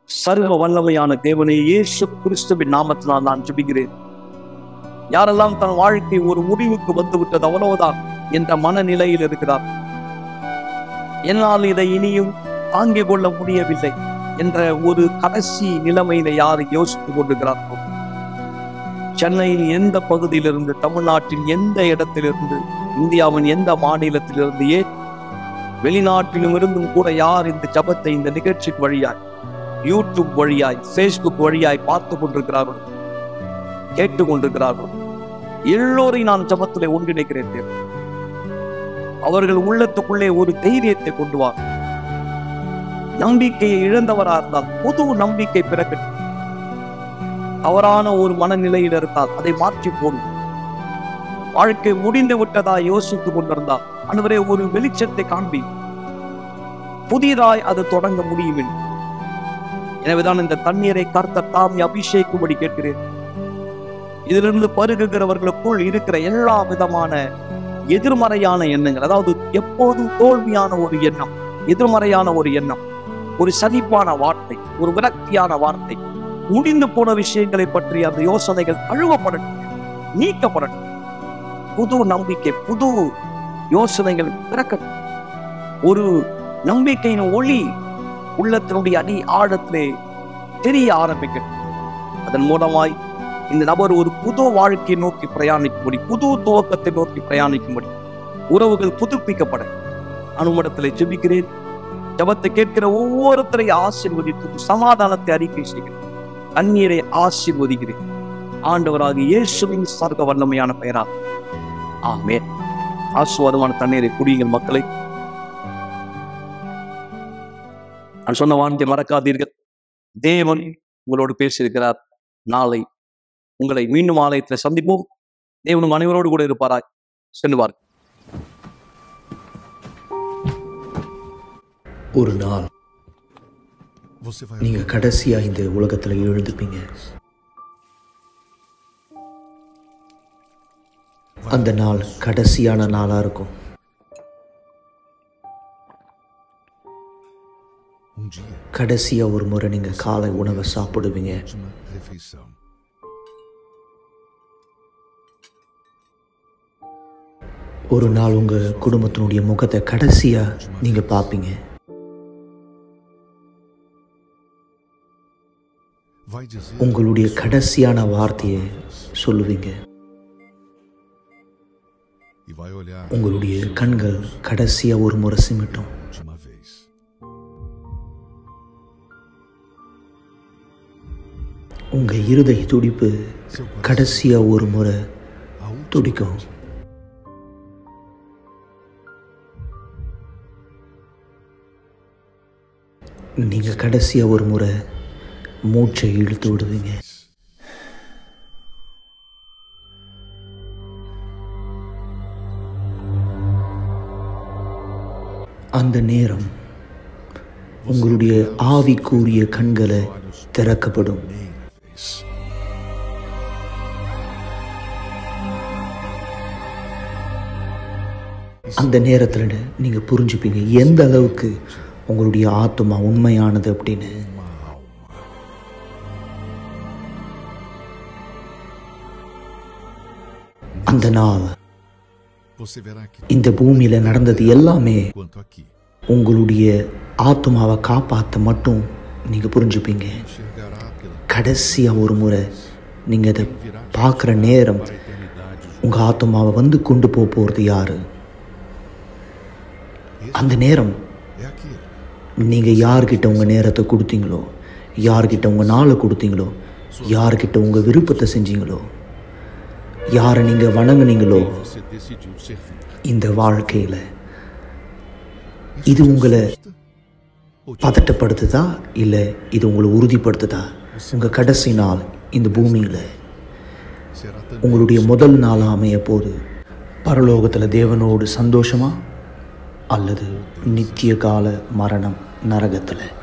சர்வ வல்லமையான தேவனை இயேசு கிறிஸ்துவின் நாமத்தினால் நான் ஜெபிக்கிறேன் யாரெல்லாம் தன் வாழ்க்கை ஒரு முடிவுக்கு வந்து விட்டது அவ்வளவுதான் என்ற மனநிலையில் இருக்கிறார் என்னால் இதை இனியும் தாங்கிக் கொள்ள முடியவில்லை என்ற ஒரு கடைசி நிலைமையில யார் யோசித்துக் கொண்டிருக்கிறார்களோ சென்னையின் எந்த பகுதியிலிருந்து தமிழ்நாட்டின் எந்த இடத்திலிருந்து இந்தியாவின் எந்த மாநிலத்திலிருந்து ஏன் வெளிநாட்டிலும் இருந்தும் கூட யார் இந்த ஜபத்தை இந்த நிகழ்ச்சி வழியாய் யூடியூப் வழியாய் ஃபேஸ்புக் வழியாய் பார்த்து கொண்டிருக்கிறார்கள் கேட்டுக் கொண்டிருக்கிறார்கள் எல்லோரையும் நான் ஜபத்திலே ஒன்றிணைக்கிறேன் தேவன். அவர்கள் உள்ளத்துக்குள்ளே ஒரு தைரியத்தை கொண்டு வா நம்பிக்கையை இழந்தவரா இருந்தால் புது நம்பிக்கை பிறக்கட்டும் தவறான ஒரு மனநிலையில் இருந்தால் அதை மாற்றி போடும் வாழ்க்கை முடிந்து விட்டதா யோசித்துக் கொண்டிருந்தால் அன்றுவரே ஒரு வெளிச்சத்தை காண்பி புதிதாய் அது தொடங்க முடியும் என்று. எனவேதான் இந்த தண்ணீரை கர்த்த தாமி அபிஷேக்கும்படி கேட்கிறேன் இதிலிருந்து பருகுகிறவர்களுக்குள் இருக்கிற எல்லா விதமான எதிர்மறையான எண்ணங்கள் அதாவது எப்போதும் தோல்வியான ஒரு எண்ணம் எதிர்மறையான ஒரு எண்ணம் ஒரு சதிப்பான வார்த்தை ஒரு விரக்தியான வார்த்தை முடிந்து போன விஷயங்களை பற்றி அந்த யோசனைகள் கழுவப்படட்டும் நீக்கப்படட்டும் புது நம்பிக்கை புது யோசனைகள் பிறக்கட்டும் ஒரு நம்பிக்கையின் ஒளி உள்ளத்தினுடைய அடி ஆழத்திலே தெரிய ஆரம்பிக்கட்டும் அதன் மூலமாய் இந்த நபர் ஒரு புது வாழ்க்கையை நோக்கி பிரயாணிக்கும்படி புது துவக்கத்தை நோக்கி பிரயாணிக்கும்படி உறவுகள் புதுப்பிக்கப்பட அனுமடத்தில் ஜெபிக்கிறேன் ஜபத்தை கேட்கிற ஒவ்வொருத்தரையும் ஆசீர்வதித்து சமாதானத்தை அறிக்கை செய்கிறேன் தண்ணீரை ஆசீர்வதிக்கிறேன் ஆண்டவராக இயேசுவின் சர்க்க வல்லமையான பெயரால் ஆமென் ஆசுவாதமான தண்ணீரை குடியுங்கள் மக்களை நான் சொன்ன வார்த்தை மறக்காதீர்கள் தேவன் உங்களோடு பேசியிருக்கிறார் நாளை உங்களை மீண்டும் ஆலயத்தில் சந்திப்போம் தேவனும் அனைவரோடு கூட இருப்பாராய் செல்லுவார் ஒரு நாள் நீங்க கடைசியா இந்த உலகத்துல எழுந்துப்பீங்க அந்த நாள் கடைசியான நாளா இருக்கும் கடைசியா ஒரு முறை நீங்க காலை உணவை சாப்பிடுவீங்க ஒரு நாள் உங்க குடும்பத்தினுடைய முகத்தை கடைசியா நீங்க பார்ப்பீங்க உங்களுடைய கடைசியான வார்த்தையை சொல்லுவீங்க உங்களுடைய கண்கள் கடைசியா ஒரு முறை சிமிட்டும் உங்க இருதய துடிப்பு கடைசியா ஒரு முறை துடிக்கும் நீங்க கடைசியா ஒரு முறை மூச்சை இழுத்து விடுவீங்க அந்த நேரம் உங்களுடைய ஆவிக்குரிய கண்களை திறக்கப்படும் அந்த நேரத்தில் நீங்கள் புரிஞ்சுப்பீங்க எந்த அளவுக்கு உங்களுடைய ஆத்மா உண்மையானது அப்படின்னு அந்த நாள் இந்த பூமியில நடந்தது எல்லாமே உங்களுடைய ஆத்மாவை காப்பாற்ற மட்டும் நீங்க புரிஞ்சுப்பீங்க கடைசியா ஒரு முறை நீங்க அதை பார்க்குற நேரம் உங்க ஆத்மாவை வந்து கொண்டு போக போறது யாரு அந்த நேரம் நீங்க யார்கிட்ட உங்க நேரத்தை கொடுத்தீங்களோ யார்கிட்ட உங்க நாளை கொடுத்தீங்களோ யார்கிட்ட உங்க விருப்பத்தை செஞ்சீங்களோ யாரை நீங்க வணங்குனீங்களோ இந்த வாழ்க்கையில இது உங்களை பதட்டப்படுத்துதா இல்ல இது உங்களை உறுதிப்படுத்துதா உங்க கடைசி நாள் இந்த பூமியில உங்களுடைய முதல் நாள் அமைய போது பரலோகத்துல தேவனோடு சந்தோஷமா அல்லது நித்திய கால மரணம் நரகத்துல